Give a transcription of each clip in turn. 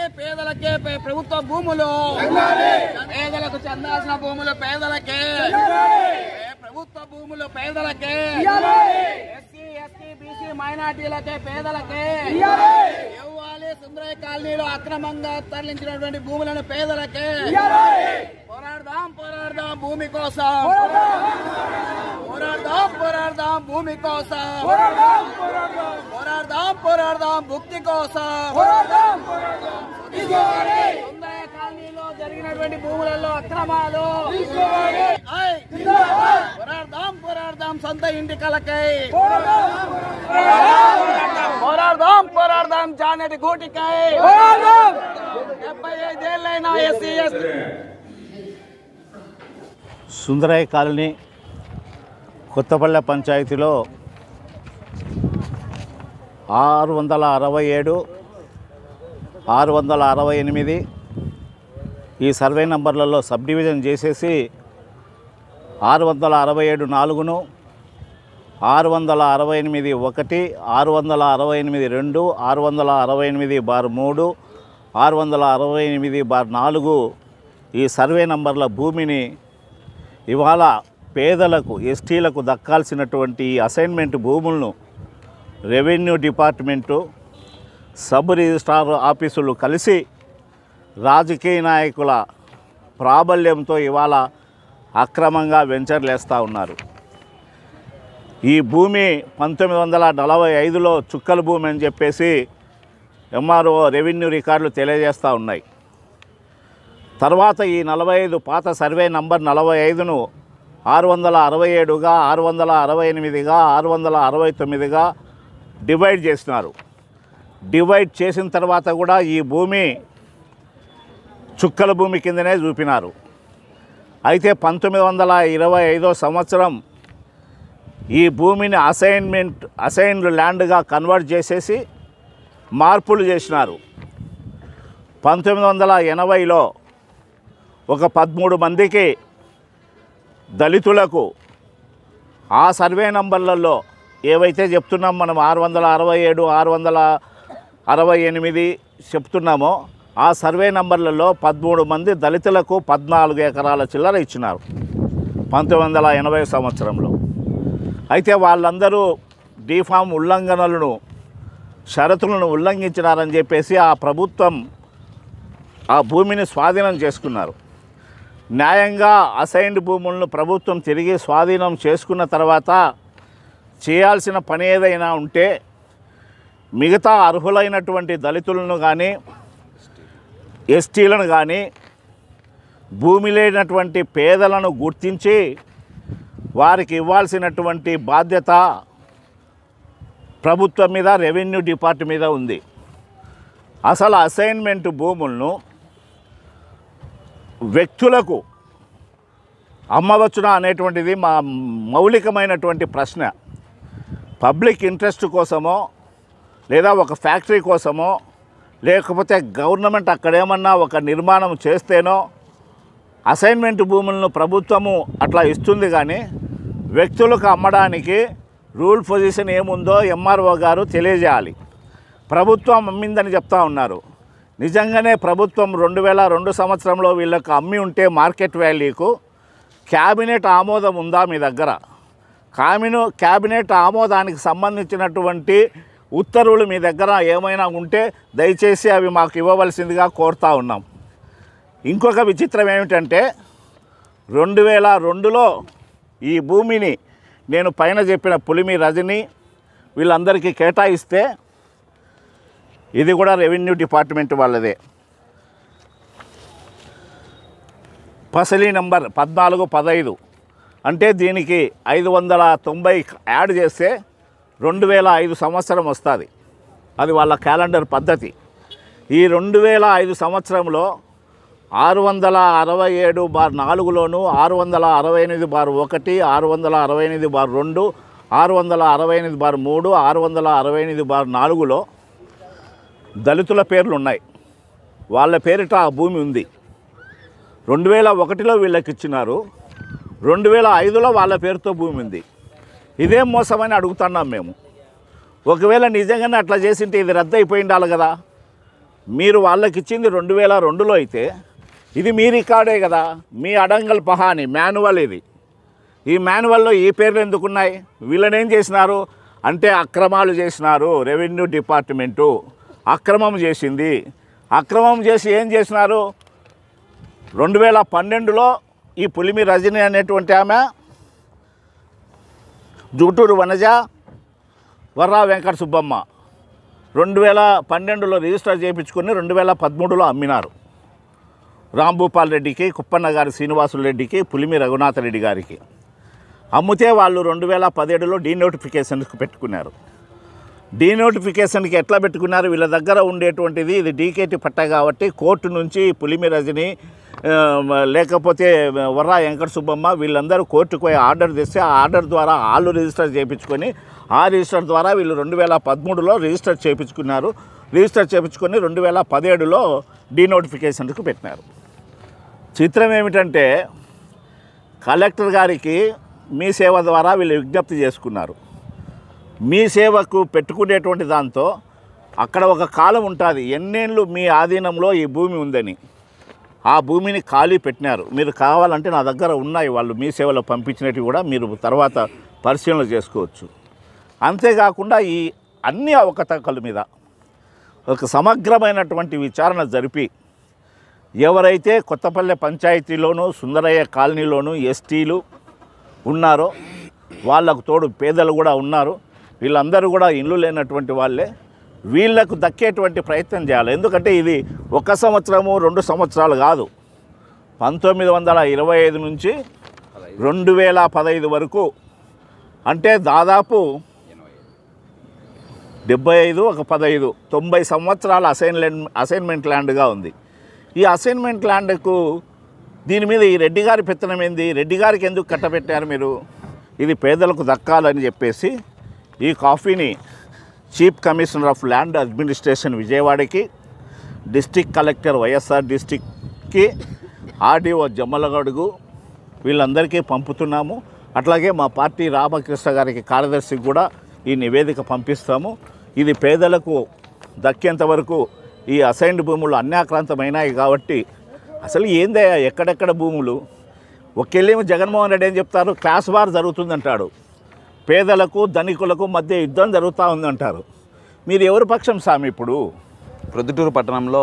పేదలకే pay- ప్రభుత్వ భూములు పేదలకు చెందాల్సిన భూములు పేదలకే ఏ ప్రభుత్వ భూములు పేదలకే ఎస్సీ ఎస్టీ బీసీ మైనార్టీలకే పేదలకే ఇవ్వాలి సుందరయ్య కాలనీలో అక్రమంగా తరలించినటువంటి భూములను పేదలకే పోరాడదాం పోరాడదాం భూమి కోసం పోరాడదాం పోరాడదాం భూమి కోసం పోరాడదాం పోరాడదాం భుక్తి కోసం సుందరయ్య కాలనీలో జరిగినటువంటి భూములలో అక్రమాలు ఐ! పోరాడదాం పోరాడదాం సొంత ఇంటి కలకై పోరాడదాం పోరాడదాం జానటి గూటికై డెబ్బై ఐదేళ్ళైనా SC ST Sundarayya colony Kothapalle పంచాయతీలో ఆరు వందల అరవై ఏడు ఆరు వందల అరవై ఎనిమిది ఈ సర్వే నంబర్లలో సబ్ డివిజన్ చేసేసి ఆరు వందల అరవై ఏడు నాలుగును ఆరు వందల అరవై ఎనిమిది ఒకటి ఆరు వందల అరవై ఎనిమిది రెండు ఆరు వందల అరవై ఎనిమిది బార్ మూడు ఆరు వందల అరవై ఎనిమిది బార్ నాలుగు ఈ సర్వే నంబర్ల భూమిని ఇవాళ పేదలకు ఎస్టీలకు దక్కాల్సినటువంటి ఈ అసైన్మెంట్ భూములను రెవెన్యూ డిపార్ట్మెంటు సబ్ రిజిస్ట్రార్ ఆఫీసులు కలిసి రాజకీయ నాయకుల ప్రాబల్యంతో ఇవాళ అక్రమంగా వెంచర్లేస్తూ ఉన్నారు ఈ భూమి పంతొమ్మిది వందల నలభై ఐదులో చుక్కల భూమి అని చెప్పేసి ఎంఆర్ఓ రెవెన్యూ రికార్డులు తెలియజేస్తూ ఉన్నాయి తర్వాత ఈ నలభై ఐదు పాత సర్వే నంబర్ నలభై ఐదును ఆరు వందల అరవై ఏడుగా ఆరు వందల అరవై ఎనిమిదిగా ఆరు వందల అరవై తొమ్మిదిగా డివైడ్ చేసినారు డివైడ్ చేసిన తర్వాత కూడా ఈ భూమి చుక్కల భూమి కిందనే చూపినారు అయితే పంతొమ్మిది వందల ఇరవై ఐదో సంవత్సరం ఈ భూమిని అసైన్మెంట్ అసైన్డ్ ల్యాండ్గా కన్వర్ట్ చేసేసి మార్పులు చేసినారు పంతొమ్మిది వందల ఎనభైలో ఒక పదమూడు మందికి దళితులకు ఆ సర్వే నంబర్లలో ఏవైతే చెప్తున్నాం మనం ఆరు వందల అరవై ఏడు ఆరు వందల అరవై ఎనిమిది చెప్తున్నామో ఆ సర్వే నంబర్లలో పదమూడు మంది దళితులకు పద్నాలుగు ఎకరాల చిల్లర ఇచ్చినారు పంతొమ్మిది వందల ఎనభై సంవత్సరంలో అయితే వాళ్ళందరూ డీఫామ్ ఉల్లంఘనలను షరతులను ఉల్లంఘించినారని చెప్పేసి ఆ ప్రభుత్వం ఆ భూమిని స్వాధీనం చేసుకున్నారు న్యాయంగా అసైన్డ్ భూములను ప్రభుత్వం తిరిగి స్వాధీనం చేసుకున్న తర్వాత చేయాల్సిన పని ఏదైనా ఉంటే మిగతా అర్హులైనటువంటి దళితులను కానీ ఎస్టీలను కానీ భూమి లేనటువంటి పేదలను గుర్తించి వారికి ఇవ్వాల్సినటువంటి బాధ్యత ప్రభుత్వం మీద రెవెన్యూ డిపార్ట్ మీద ఉంది అసలు అసైన్మెంట్ భూములను వ్యక్తులకు అమ్మవచ్చునా అనేటువంటిది మా మౌలికమైనటువంటి ప్రశ్న పబ్లిక్ ఇంట్రెస్ట్ కోసమో లేదా ఒక ఫ్యాక్టరీ కోసమో లేకపోతే గవర్నమెంట్ అక్కడేమన్నా ఒక నిర్మాణం చేస్తేనో అసైన్మెంట్ భూములను ప్రభుత్వము అట్లా ఇస్తుంది కానీ వ్యక్తులకు అమ్మడానికి రూల్ పొజిషన్ ఏముందో ఎంఆర్ఓ గారు తెలియజేయాలి ప్రభుత్వం అమ్మిందని చెప్తా ఉన్నారు నిజంగానే ప్రభుత్వం రెండు వేల రెండు సంవత్సరంలో వీళ్ళకు అమ్మి ఉంటే మార్కెట్ వాల్యూకు క్యాబినెట్ ఆమోదం ఉందా మీ దగ్గర కామిను క్యాబినెట్ ఆమోదానికి సంబంధించినటువంటి ఉత్తర్వులు మీ దగ్గర ఏమైనా ఉంటే దయచేసి అవి మాకు ఇవ్వవలసిందిగా కోరుతా ఉన్నాం ఇంకొక విచిత్రం ఏమిటంటే రెండు వేల రెండులో ఈ భూమిని నేను పైన చెప్పిన పులిమి రజని వీళ్ళందరికీ కేటాయిస్తే ఇది కూడా రెవెన్యూ డిపార్ట్మెంట్ వాళ్ళదే ఫసలీ నంబర్ పద్నాలుగు పదహైదు అంటే దీనికి ఐదు వందల తొంభై యాడ్ చేస్తే రెండు వేల ఐదు సంవత్సరం వస్తుంది అది వాళ్ళ క్యాలెండర్ పద్ధతి ఈ రెండు వేల ఐదు సంవత్సరంలో ఆరు వందల అరవై ఏడు బార్ నాలుగులోను ఆరు వందల అరవై ఎనిమిది బార్ ఒకటి ఆరు వందల అరవై ఎనిమిది బార్ రెండు ఆరు వందల అరవై ఎనిమిది బార్ మూడు ఆరు వందల అరవై ఎనిమిది బార్ నాలుగులో దళితుల పేర్లు ఉన్నాయి వాళ్ళ పేరిట ఆ భూమి ఉంది రెండు వేల ఒకటిలో వీళ్ళకి ఇచ్చినారు రెండు వేల ఐదులో వాళ్ళ పేరుతో భూమి ఉంది ఇదేం మోసమని అడుగుతున్నాం మేము ఒకవేళ నిజంగానే అట్లా చేసింటే ఇది రద్దు అయిపోయి ఉండాలి కదా మీరు వాళ్ళకి ఇచ్చింది రెండు వేల రెండులో అయితే ఇది మీ రికార్డే కదా మీ అడంగల్ పహాని మాన్యువల్ ఇది ఈ మాన్యువల్లో ఈ పేర్లు ఎందుకున్నాయి వీళ్ళని ఏం చేసినారు అంటే అక్రమాలు చేసినారు రెవెన్యూ డిపార్ట్మెంటు అక్రమం చేసింది అక్రమం చేసి ఏం చేసినారు రెండు వేల పన్నెండులో ఈ పులిమి రజని అనేటువంటి ఆమె జూటూరు వనజ వర్రా వెంకట సుబ్బమ్మ రెండు వేల పన్నెండులో రిజిస్టర్ చేయించుకొని రెండు వేల పదమూడులో అమ్మినారు రాంభూపాల్ రెడ్డికి కుప్పన్న గారి శ్రీనివాసులు రెడ్డికి పులిమి రఘునాథ రెడ్డి గారికి అమ్మితే వాళ్ళు రెండు వేల పదిహేడులో డీనోటిఫికేషన్కి పెట్టుకున్నారు డీనోటిఫికేషన్కి ఎట్లా పెట్టుకున్నారు వీళ్ళ దగ్గర ఉండేటువంటిది ఇది డీకేటీ పట్ట కాబట్టి కోర్టు నుంచి పులిమి రజని ఆ, లేకపోతే వర్రా వెంకట సుబ్బమ్మ వీళ్ళందరూ కోర్టుకు పోయి ఆర్డర్ తెస్తే ఆ ఆర్డర్ ద్వారా వాళ్ళు రిజిస్టర్ చేయించుకొని ఆ రిజిస్టర్ ద్వారా వీళ్ళు రెండు వేల పదమూడులో రిజిస్టర్ చేయించుకున్నారు రిజిస్టర్ చేయించుకొని రెండు వేల పదిహేడులో డీనోటిఫికేషన్కి పెట్టినారు చిత్రం ఏమిటంటే కలెక్టర్ గారికి మీ సేవ ద్వారా వీళ్ళు విజ్ఞప్తి చేసుకున్నారు మీ సేవకు పెట్టుకునేటువంటి దాంతో అక్కడ ఒక కాలం ఉంటుంది ఎన్నేళ్ళు మీ ఆధీనంలో ఈ భూమి ఉందని ఆ భూమిని ఖాళీ పెట్టినారు మీరు కావాలంటే నా దగ్గర ఉన్నాయి వాళ్ళు మీ సేవలో పంపించినవి కూడా మీరు తర్వాత పరిశీలన చేసుకోవచ్చు అంతేకాకుండా ఈ అన్ని అవకతవకల మీద ఒక సమగ్రమైనటువంటి విచారణ జరిపి ఎవరైతే కొత్తపల్లె పంచాయతీలోను సుందరయ్య కాలనీలోను ఎస్టీలు ఉన్నారో వాళ్ళకు తోడు పేదలు కూడా ఉన్నారు వీళ్ళందరూ కూడా ఇల్లు లేనటువంటి వాళ్ళే వీళ్ళకు దక్కేటువంటి ప్రయత్నం చేయాలి ఎందుకంటే ఇది ఒక సంవత్సరము రెండు సంవత్సరాలు కాదు పంతొమ్మిది వందల ఇరవై ఐదు నుంచి రెండు వేల పదహైదు వరకు అంటే దాదాపు డెబ్బై ఐదు ఒక పదహైదు తొంభై సంవత్సరాల అసైన్మెంట్ అసైన్మెంట్ ల్యాండ్గా ఉంది ఈ అసైన్మెంట్ ల్యాండ్కు దీని మీద ఈ రెడ్డి గారి పెత్తనం ఏంది రెడ్డి గారికి ఎందుకు కట్టబెట్టారు మీరు ఇది పేదలకు దక్కాలని చెప్పేసి ఈ కాఫీని chief commissioner of land administration విజయవాడకి డిస్టిక్ కలెక్టర్ వైఎస్ఆర్ డిస్టిక్కి ఆర్డీఓ జమ్మలగడుగు వీళ్ళందరికీ పంపుతున్నాము అట్లాగే మా పార్టీ రామకృష్ణ గారికి కార్యదర్శికి కూడా ఈ నివేదిక పంపిస్తాము ఇది పేదలకు దక్కేంత వరకు ఈ అసైన్డ్ భూములు అన్యాక్రాంతమైనాయి కాబట్టి అసలు ఏందయ్యా ఎక్కడెక్కడ భూములు ఒకెళ్ళేమో జగన్మోహన్ రెడ్డి ఏం చెప్తారు క్లాస్ వార్ జరుగుతుందంటాడు పేదలకు ధనికులకు మధ్య యుద్ధం జరుగుతూ ఉందంటారు మీరు ఎవరి పక్షం సామి ఇప్పుడు ప్రొద్దుటూరు పట్టణంలో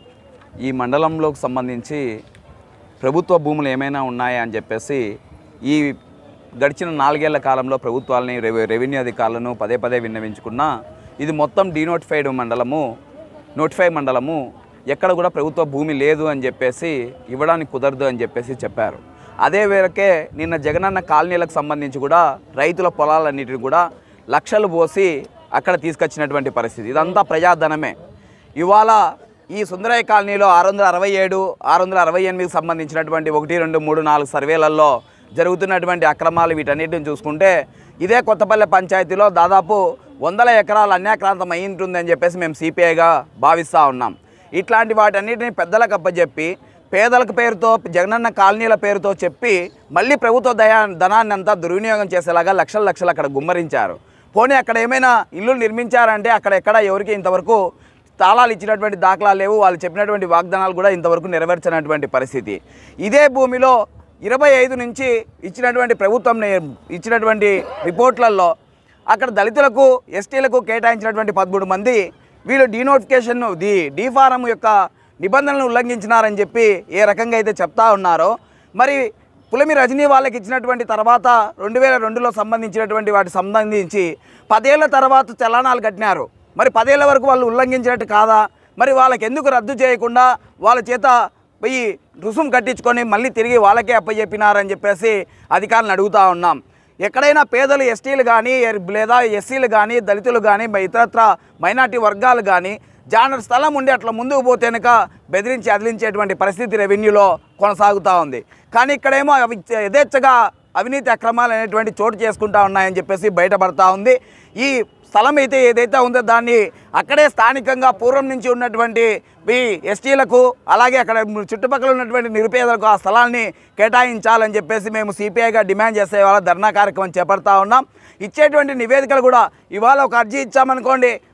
ఈ మండలంలోకి సంబంధించి ప్రభుత్వ భూములు ఏమైనా ఉన్నాయా అని చెప్పేసి ఈ గడిచిన నాలుగేళ్ల కాలంలో ప్రభుత్వాలని రెవె- రెవెన్యూ అధికారులను పదే పదే విన్నవించుకున్నా ఇది మొత్తం డీనోటిఫైడ్ మండలము నోటిఫై మండలము ఎక్కడ కూడా ప్రభుత్వ భూమి లేదు అని చెప్పేసి ఇవ్వడానికి కుదరదు అని చెప్పేసి చెప్పారు అదే వేరకే నిన్న జగనన్న కాలనీలకు సంబంధించి కూడా రైతుల పొలాలన్నిటిని కూడా లక్షలు పోసి అక్కడ తీసుకొచ్చినటువంటి పరిస్థితి ఇదంతా ప్రజాధనమే ఇవాళ ఈ సుందరయ్య కాలనీలో ఆరు వందల అరవై ఏడు ఆరు వందల అరవై ఎనిమిదికి సంబంధించినటువంటి ఒకటి రెండు మూడు నాలుగు సర్వేలలో జరుగుతున్నటువంటి అక్రమాలు వీటన్నిటిని చూసుకుంటే ఇదే కొత్తపల్లె పంచాయతీలో దాదాపు వందల ఎకరాలు అన్యాక్రాంతం అయి ఉంటుందని చెప్పేసి మేము సిపిఐగా భావిస్తూ ఉన్నాం ఇట్లాంటి వాటన్నిటిని పెద్దలకు అప్పచెప్పి పేదలకు పేరుతో జగనన్న కాలనీల పేరుతో చెప్పి మళ్ళీ ప్రభుత్వ దయా ధనాన్ని అంతా దుర్వినియోగం చేసేలాగా లక్షల లక్షలు అక్కడ గుమ్మరించారు పోనీ అక్కడ ఏమైనా ఇల్లు నిర్మించారంటే అక్కడ ఎక్కడ ఎవరికి ఇంతవరకు తాళాలు ఇచ్చినటువంటి దాఖలాలు లేవు వాళ్ళు చెప్పినటువంటి వాగ్దానాలు కూడా ఇంతవరకు నెరవేర్చినటువంటి పరిస్థితి ఇదే భూమిలో ఇరవై ఐదు నుంచి ఇచ్చినటువంటి ప్రభుత్వం ని- ఇచ్చినటువంటి రిపోర్ట్లలో అక్కడ దళితులకు ఎస్టీలకు కేటాయించినటువంటి పదమూడు మంది వీళ్ళు డీనోటిఫికేషన్ ది డీ ఫారం యొక్క నిబంధనలను ఉల్లంఘించినారని చెప్పి ఏ రకంగా అయితే చెప్తా ఉన్నారో మరి పులమి రజనీ వాళ్ళకి ఇచ్చినటువంటి తర్వాత రెండు వేల రెండులో సంబంధించినటువంటి వాటి సంబంధించి పదేళ్ల తర్వాత చలానాలు కట్టినారు మరి పదేళ్ల వరకు వాళ్ళు ఉల్లంఘించినట్టు కాదా మరి వాళ్ళకి ఎందుకు రద్దు చేయకుండా వాళ్ళ చేత పోయి రుసుము కట్టించుకొని మళ్ళీ తిరిగి వాళ్ళకే అప్పచెప్పినారని చెప్పేసి అధికారులను అడుగుతా ఉన్నాం ఎక్కడైనా పేదలు ఎస్టీలు కానీ లేదా ఎస్సీలు కానీ దళితులు కానీ ఇతరత్ర మైనార్టీ వర్గాలు కానీ జానర్ స్థలం ఉండి అట్లా ముందుకు పోతే కనుక బెదిరించి అదిలించేటువంటి పరిస్థితి రెవెన్యూలో కొనసాగుతూ ఉంది కానీ ఇక్కడేమో అవి యథేచ్ఛగా అవినీతి అక్రమాలు అనేటువంటి చోటు చేసుకుంటా ఉన్నాయని చెప్పేసి బయటపడతా ఉంది ఈ స్థలం అయితే ఏదైతే ఉందో దాన్ని అక్కడే స్థానికంగా పూర్వం నుంచి ఉన్నటువంటి ఈ ఎస్టీలకు అలాగే అక్కడ చుట్టుపక్కల ఉన్నటువంటి నిరుపేదలకు ఆ స్థలాన్ని కేటాయించాలని చెప్పేసి మేము సిపిఐగా డిమాండ్ చేసే వాళ్ళ ధర్నా కార్యక్రమం చేపడతా ఉన్నాం ఇచ్చేటువంటి నివేదికలు కూడా ఇవాళ ఒక అర్జీ ఇచ్చామనుకోండి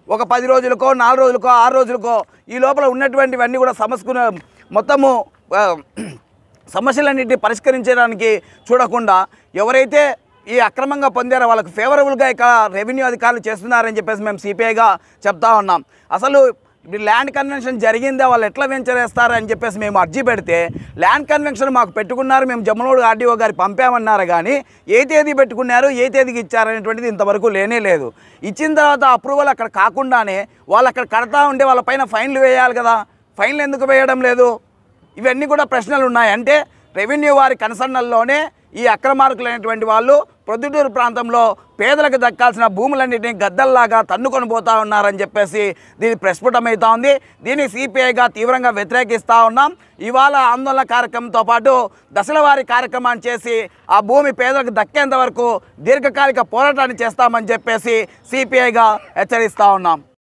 ఒక పది రోజులకో నాలుగు రోజులకో ఆరు రోజులకో ఈ లోపల ఉన్నటువంటివన్నీ కూడా సమస్కున్న మొత్తము ఆ, సమస్యలన్నింటినీ పరిష్కరించడానికి చూడకుండా ఎవరైతే ఈ అక్రమంగా పొందారో వాళ్ళకి ఫేవరబుల్గా ఇక్కడ రెవెన్యూ అధికారులు చేస్తున్నారని చెప్పేసి మేము సిపిఐగా చెప్తా ఉన్నాం అసలు ఇప్పుడు ల్యాండ్ కన్వెన్షన్ జరిగిందా వాళ్ళు ఎట్లా వెంచర్ వేస్తారు అని చెప్పేసి మేము అర్జీ పెడితే ల్యాండ్ కన్వెన్షన్ మాకు పెట్టుకున్నారు మేము జమ్మనోడు ఆర్డీఓ గారి పంపామన్నారు కానీ ఏ తేదీ పెట్టుకున్నారు ఏ తేదీకి ఇచ్చారనేటువంటిది ఇంతవరకు లేనే లేదు ఇచ్చిన తర్వాత అప్రూవల్ అక్కడ కాకుండానే వాళ్ళు అక్కడ కడతా ఉంటే వాళ్ళ పైన ఫైన్లు వేయాలి కదా ఫైన్లు ఎందుకు వేయడం లేదు ఇవన్నీ కూడా ప్రశ్నలు ఉన్నాయి అంటే రెవెన్యూ వారి కన్సర్నల్లోనే ఈ అక్రమార్కులైనటువంటి వాళ్ళు ప్రొద్దుటూరు ప్రాంతంలో పేదలకు దక్కాల్సిన భూములన్నింటినీ గద్దల్లాగా తన్నుకొని పోతా ఉన్నారని చెప్పేసి దీని ప్రస్ఫుటమవుతా ఉంది దీన్ని సిపిఐగా తీవ్రంగా వ్యతిరేకిస్తూ ఉన్నాం ఇవాళ ఆందోళన కార్యక్రమంతో పాటు దశల వారి కార్యక్రమాన్ని చేసి ఆ భూమి పేదలకు దక్కేంత వరకు దీర్ఘకాలిక పోరాటాన్ని చేస్తామని చెప్పేసి సిపిఐగా హెచ్చరిస్తూ ఉన్నాం